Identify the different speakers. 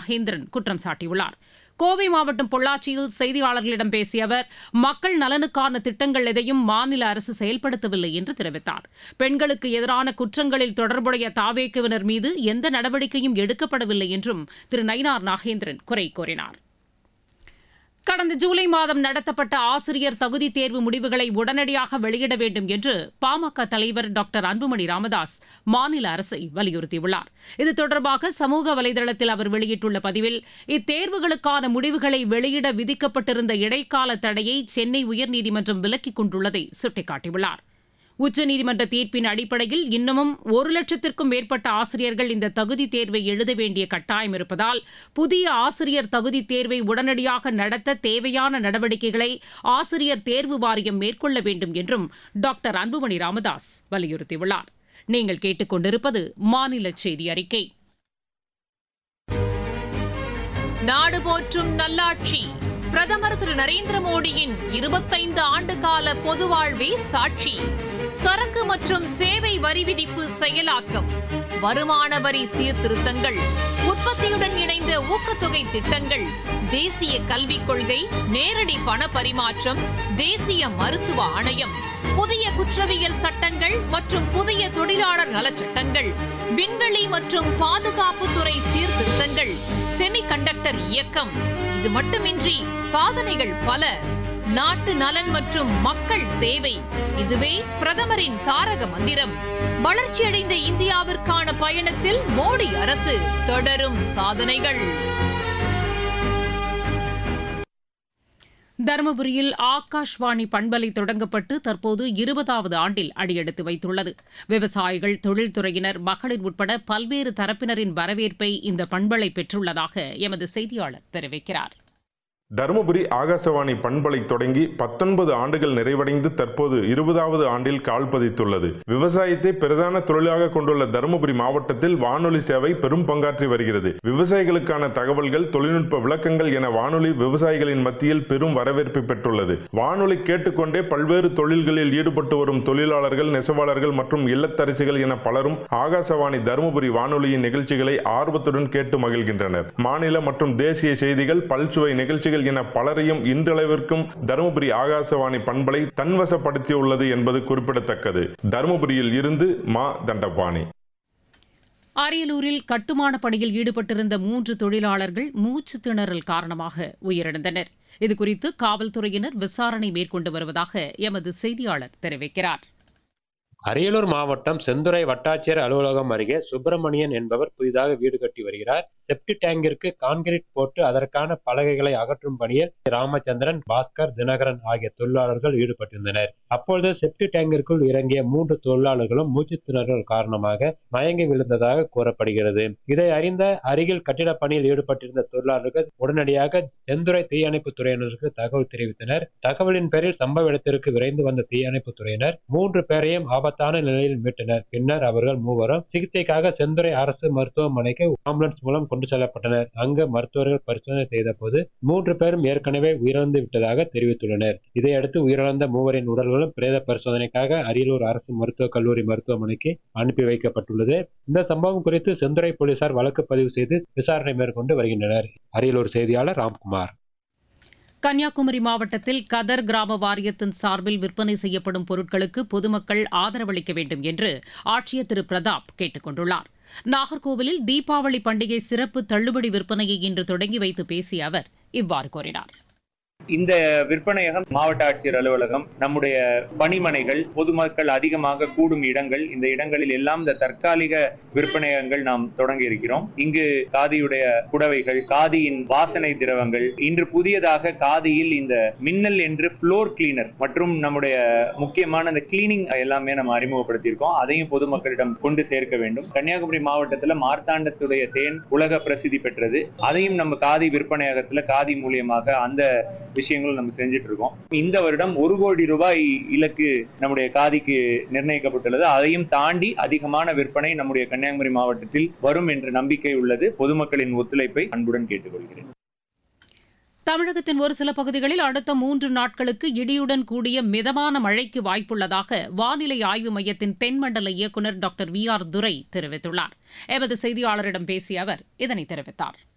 Speaker 1: நாகேந்திரன் குற்றம் சாட்டியுள்ளார் கோவை மாவட்டம் பொள்ளாச்சியில் செய்தியாளர்களிடம் பேசிய அவர் மக்கள் நலனுக்கான திட்டங்கள் எதையும் மாநில அரசு செயல்படுத்தவில்லை என்று தெரிவித்தார் பெண்களுக்கு எதிரான குற்றங்களில் தொடர்புடைய தாவேக்குவினர் மீது எந்த நடவடிக்கையும் எடுக்கப்படவில்லை என்றும் திரு நயினார் நாகேந்திரன் குறை கூறினார் கடந்த ஜூலை மாதம் நடத்தப்பட்ட ஆசிரியர் தகுதி தேர்வு முடிவுகளை உடனடியாக வெளியிட வேண்டும் என்று பாமக தலைவர் டாக்டர் அன்புமணி ராமதாஸ் மாநில அரசை வலியுறுத்தியுள்ளார் இது தொடர்பாக சமூக வலைதளத்தில் அவர் வெளியிட்டுள்ள பதிவில் இத்தேர்வுகளுக்கான முடிவுகளை வெளியிட விதிக்கப்பட்டிருந்த இடைக்கால தடையை சென்னை உயர்நீதிமன்றம் விலக்கிக் கொண்டுள்ளதை சுட்டிக்காட்டியுள்ளார் உச்சநீதிமன்ற தீர்ப்பின் அடிப்படையில் இன்னமும் ஒரு லட்சத்திற்கும் மேற்பட்ட ஆசிரியர்கள் இந்த தகுதி தேர்வை எழுத வேண்டிய கட்டாயம் இருப்பதால் புதிய ஆசிரியர் தகுதி தேர்வை உடனடியாக நடத்த தேவையான நடவடிக்கைகளை ஆசிரியர் தேர்வு வாரியம் மேற்கொள்ள வேண்டும் என்றும் டாக்டர் அன்புமணி ராமதாஸ் வலியுறுத்தியுள்ளார் நீங்கள் கேட்டுக்கொண்டிருப்பது மாநில செய்தி அறிக்கை
Speaker 2: நாடு போற்றும் நல்லாட்சி பிரதமர் திரு நரேந்திர மோடியின் இருபத்தைந்து ஆண்டு கால பொது வாழ்வே சாட்சி சரக்கு மற்றும் சேவை வரி விதிப்பு செயலாக்கம் வருமான வரி சீர்திருத்தங்கள் உற்பத்தியுடன் இணைந்த ஊக்கத்தொகை திட்டங்கள் தேசிய கல்விக் கொள்கை நேரடி பண பரிமாற்றம் தேசிய மருத்துவ ஆணையம் புதிய குற்றவியல் சட்டங்கள் மற்றும் புதிய தொழிலாளர் நலச்சட்டங்கள் விண்வெளி மற்றும் பாதுகாப்புத்துறை சீர்திருத்தங்கள் செமிகண்டக்டர் இயக்கம் இது மட்டுமின்றி சாதனைகள் பல நாட்டு நலன் மற்றும் மக்கள் சேவை இதுவே பிரதமரின் தாரக மந்திரம் வளர்ச்சியடைந்த இந்தியாவிற்கான பயணத்தில் மோடி அரசு தொடரும் சாதனைகள்
Speaker 1: தருமபுரியில் ஆகாஷ்வாணி பண்பலை தொடங்கப்பட்டு தற்போது இருபதாவது ஆண்டில் அடியெடுத்து வைத்துள்ளது விவசாயிகள் தொழில்துறையினர் மகளிர் உட்பட பல்வேறு தரப்பினரின் வரவேற்பை இந்த பண்பலை பெற்றுள்ளதாக எமது செய்தியாளர் தெரிவிக்கிறார்
Speaker 3: தருமபுரி ஆகாசவாணி பண்பலை தொடங்கி பத்தொன்பது ஆண்டுகள் நிறைவடைந்து தற்போது இருபதாவது ஆண்டில் கால் பதித்துள்ளது விவசாயத்தை பிரதான தொழிலாக கொண்டுள்ள தருமபுரி மாவட்டத்தில் வானொலி சேவை பெரும் பங்காற்றி வருகிறது விவசாயிகளுக்கான தகவல்கள் தொழில்நுட்ப விளக்கங்கள் என வானொலி விவசாயிகளின் மத்தியில் பெரும் வரவேற்பை பெற்றுள்ளது வானொலி கேட்டுக்கொண்டே பல்வேறு தொழில்களில் ஈடுபட்டு வரும் தொழிலாளர்கள் நெசவாளர்கள் மற்றும் இல்லத்தரசிகள் என பலரும் ஆகாசவாணி தருமபுரி வானொலியின் நிகழ்ச்சிகளை ஆர்வத்துடன் கேட்டு மகிழ்கின்றனர் மாநில மற்றும் தேசிய செய்திகள் பல்சுவை நிகழ்ச்சிகள் என பலரையும் இன்றளவிற்கும் தருமபுரி ஆகாசவாணி பண்பலை தன்வசப்படுத்தியுள்ளது என்பது குறிப்பிடத்தக்கது தருமபுரியில் இருந்து மா தண்டபாணி
Speaker 1: அரியலூரில் கட்டுமான பணியில் ஈடுபட்டிருந்த மூன்று தொழிலாளர்கள் மூச்சு திணறல் காரணமாக உயிரிழந்தனர் இதுகுறித்து காவல்துறையினர் விசாரணை மேற்கொண்டு வருவதாக எமது செய்தியாளர் தெரிவிக்கிறார்
Speaker 4: அரியலூர் மாவட்டம் செந்துறை வட்டாட்சியர் அலுவலகம் அருகே சுப்பிரமணியன் என்பவர் புதிதாக வீடு கட்டி வருகிறார் செப்டி டேங்கிற்கு கான்கிரீட் போட்டு அதற்கான பலகைகளை அகற்றும் பணியில் ராமச்சந்திரன் பாஸ்கர் தினகரன் ஆகிய தொழிலாளர்கள் ஈடுபட்டிருந்தனர் அப்பொழுது செப்டி டேங்கிற்குள் இறங்கிய மூன்று தொழிலாளர்களும் மூச்சு திணறல் காரணமாக மயங்கி விழுந்ததாக கூறப்படுகிறது இதை அறிந்த அருகில் கட்டிடப் பணியில் ஈடுபட்டிருந்த தொழிலாளர்கள் உடனடியாக செந்துறை தீயணைப்பு துறையினருக்கு தகவல் தெரிவித்தனர் தகவலின் பேரில் சம்பவ இடத்திற்கு விரைந்து வந்த தீயணைப்பு துறையினர் மூன்று பேரையும் ஆபத்தான நிலையில் மீட்டனர் பின்னர் அவர்கள் மூவரும் சிகிச்சைக்காக செந்துறை அரசு மருத்துவமனைக்கு ஆம்புலன்ஸ் மூலம் கொண்டு செல்லப்பட்டனர் அங்கு மருத்துவர்கள் பரிசோதனை செய்த போது மூன்று பேரும் ஏற்கனவே உயிரிழந்து விட்டதாக தெரிவித்துள்ளனர் இதையடுத்து உயிரிழந்த மூவரின் உடல்களும் பிரேத பரிசோதனைக்காக அரியலூர் அரசு மருத்துவக் கல்லூரி மருத்துவமனைக்கு அனுப்பி வைக்கப்பட்டுள்ளது இந்த சம்பவம் குறித்து செந்துறை போலீசார் வழக்கு பதிவு செய்து விசாரணை மேற்கொண்டு வருகின்றனர் அரியலூர் செய்தியாளர் ராம்குமார்
Speaker 1: கன்னியாகுமரி மாவட்டத்தில் கதர் கிராம வாரியத்தின் சார்பில் விற்பனை செய்யப்படும் பொருட்களுக்கு பொதுமக்கள் ஆதரவளிக்க வேண்டும் என்று ஆட்சியர் திரு பிரதாப் கேட்டுக் கொண்டுள்ளார் நாகர்கோவிலில் தீபாவளி பண்டிகை சிறப்பு தள்ளுபடி விற்பனையை இன்று தொடங்கி வைத்து பேசிய அவர் இவ்வாறு கூறினார்
Speaker 5: இந்த விற்பனையகம் மாவட்ட ஆட்சியர் அலுவலகம் நம்முடைய பணிமனைகள் பொதுமக்கள் அதிகமாக கூடும் இடங்கள் இந்த இடங்களில் எல்லாம் இந்த தற்காலிக விற்பனையகங்கள் நாம் தொடங்கி இருக்கிறோம் இங்கு காதியுடைய புடவைகள் காதியின் வாசனை திரவங்கள் இன்று புதியதாக காதியில் இந்த மின்னல் என்று ஃப்ளோர் கிளீனர் மற்றும் நம்முடைய முக்கியமான இந்த கிளீனிங் எல்லாமே நம்ம அறிமுகப்படுத்தியிருக்கோம் அதையும் பொதுமக்களிடம் கொண்டு சேர்க்க வேண்டும் கன்னியாகுமரி மாவட்டத்துல மார்த்தாண்டத்துடைய தேன் உலக பிரசித்தி பெற்றது அதையும் நம்ம காதி விற்பனையகத்துல காதி மூலியமாக அந்த விஷயங்களும் நம்ம செஞ்சுட்டு இருக்கோம் இந்த வருடம் ஒரு கோடி ரூபாய் இலக்கு நம்முடைய காதிக்கு நிர்ணயிக்கப்பட்டுள்ளது அதையும் தாண்டி அதிகமான விற்பனை நம்முடைய கன்னியாகுமரி மாவட்டத்தில் வரும் என்ற நம்பிக்கை உள்ளது பொதுமக்களின் ஒத்துழைப்பை அன்புடன் கேட்டுக்கொள்கிறேன்
Speaker 1: தமிழகத்தின் ஒரு சில பகுதிகளில் அடுத்த மூன்று நாட்களுக்கு இடியுடன் கூடிய மிதமான மழைக்கு வாய்ப்புள்ளதாக வானிலை ஆய்வு மையத்தின் தென்மண்டல இயக்குநர் டாக்டர் வி ஆர் துரை தெரிவித்துள்ளார் எமது செய்தியாளரிடம் பேசிய அவர் இதனை தெரிவித்தார்